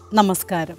നമസ്കാരം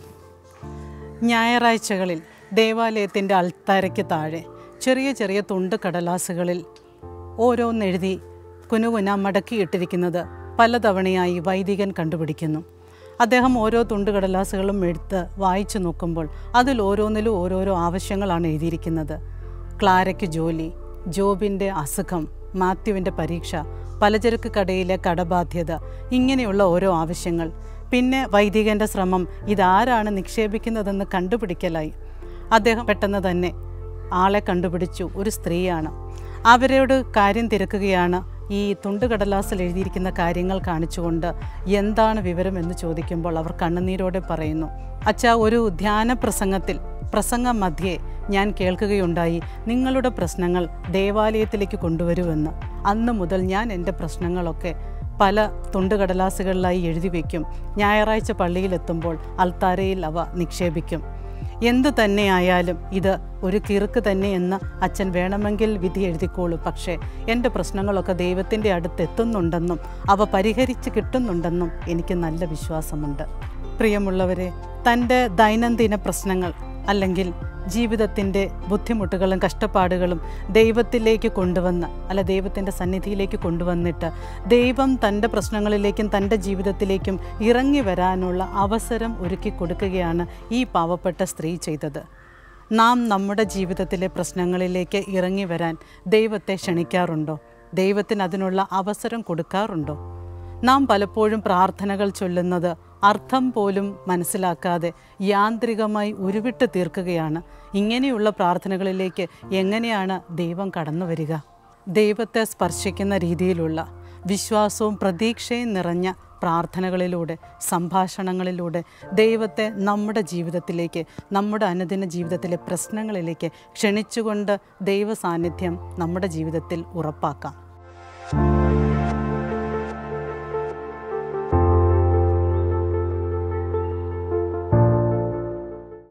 ഞായറാഴ്ചകളിൽ ദേവാലയത്തിൻ്റെ അൾത്താരയ്ക്ക് താഴെ ചെറിയ ചെറിയ തുണ്ട് കടലാസുകളിൽ ഓരോന്നെഴുതി കുനുകുന മടക്കിയിട്ടിരിക്കുന്നത് പലതവണയായി വൈദികൻ കണ്ടുപിടിക്കുന്നു അദ്ദേഹം ഓരോ തുണ്ട് കടലാസുകളും എടുത്ത് വായിച്ചു നോക്കുമ്പോൾ അതിൽ ഓരോന്നിലും ഓരോരോ ആവശ്യങ്ങളാണ് എഴുതിയിരിക്കുന്നത് ക്ലാരയ്ക്ക് ജോലി ജോബിൻ്റെ അസുഖം മാത്യുവിൻ്റെ പരീക്ഷ പലചരക്ക് കടയിലെ കടബാധ്യത ഇങ്ങനെയുള്ള ഓരോ ആവശ്യങ്ങൾ പിന്നെ വൈദികൻ്റെ ശ്രമം ഇതാരാണ് നിക്ഷേപിക്കുന്നതെന്ന് കണ്ടുപിടിക്കലായി അദ്ദേഹം പെട്ടെന്ന് തന്നെ ആളെ കണ്ടുപിടിച്ചു ഒരു സ്ത്രീയാണ് അവരോട് കാര്യം തിരക്കുകയാണ് ഈ തുണ്ടുകടലാസിൽ എഴുതിയിരിക്കുന്ന കാര്യങ്ങൾ കാണിച്ചുകൊണ്ട് എന്താണ് വിവരം എന്ന് ചോദിക്കുമ്പോൾ അവർ കണ്ണുനീരോടെ പറയുന്നു അച്ഛാ ഒരു ധ്യാന പ്രസംഗത്തിൽ പ്രസംഗ മധ്യേ ഞാൻ കേൾക്കുകയുണ്ടായി നിങ്ങളുടെ പ്രശ്നങ്ങൾ ദേവാലയത്തിലേക്ക് കൊണ്ടുവരുമെന്ന് അന്ന് മുതൽ ഞാൻ എൻ്റെ പ്രശ്നങ്ങളൊക്കെ പല തുണ്ടുകടലാസുകളിലായി എഴുതി വയ്ക്കും ഞായറാഴ്ച പള്ളിയിലെത്തുമ്പോൾ അൾത്താരയിൽ അവ നിക്ഷേപിക്കും എന്തു തന്നെയായാലും ഇത് ഒരു കിറുക്ക് തന്നെയെന്ന് അച്ഛൻ വേണമെങ്കിൽ വിധി എഴുതിക്കോളൂ പക്ഷേ എൻ്റെ പ്രശ്നങ്ങളൊക്കെ ദൈവത്തിൻ്റെ അടുത്ത് എത്തുന്നുണ്ടെന്നും അവ പരിഹരിച്ച് കിട്ടുന്നുണ്ടെന്നും എനിക്ക് നല്ല വിശ്വാസമുണ്ട് പ്രിയമുള്ളവരെ തൻ്റെ ദൈനംദിന പ്രശ്നങ്ങൾ അല്ലെങ്കിൽ ജീവിതത്തിൻ്റെ ബുദ്ധിമുട്ടുകളും കഷ്ടപ്പാടുകളും ദൈവത്തിലേക്ക് കൊണ്ടുവന്ന് അല്ല ദൈവത്തിൻ്റെ സന്നിധിയിലേക്ക് കൊണ്ടുവന്നിട്ട് ദൈവം തൻ്റെ പ്രശ്നങ്ങളിലേക്കും തൻ്റെ ജീവിതത്തിലേക്കും ഇറങ്ങി വരാനുള്ള അവസരം ഒരുക്കി കൊടുക്കുകയാണ് ഈ പാവപ്പെട്ട സ്ത്രീ ചെയ്തത് നാം നമ്മുടെ ജീവിതത്തിലെ പ്രശ്നങ്ങളിലേക്ക് ഇറങ്ങി വരാൻ ദൈവത്തെ ക്ഷണിക്കാറുണ്ടോ ദൈവത്തിന് അതിനുള്ള അവസരം കൊടുക്കാറുണ്ടോ നാം പലപ്പോഴും പ്രാർത്ഥനകൾ ചൊല്ലുന്നത് അർത്ഥം പോലും മനസ്സിലാക്കാതെ യാന്ത്രികമായി ഉരുവിട്ട് തീർക്കുകയാണ് ഇങ്ങനെയുള്ള പ്രാർത്ഥനകളിലേക്ക് എങ്ങനെയാണ് ദൈവം കടന്നു വരിക ദൈവത്തെ സ്പർശിക്കുന്ന രീതിയിലുള്ള വിശ്വാസവും പ്രതീക്ഷയും നിറഞ്ഞ പ്രാർത്ഥനകളിലൂടെ സംഭാഷണങ്ങളിലൂടെ ദൈവത്തെ നമ്മുടെ ജീവിതത്തിലേക്ക് നമ്മുടെ അനുദിന ജീവിതത്തിലെ പ്രശ്നങ്ങളിലേക്ക് ക്ഷണിച്ചുകൊണ്ട് ദൈവ സാന്നിധ്യം നമ്മുടെ ജീവിതത്തിൽ ഉറപ്പാക്കാം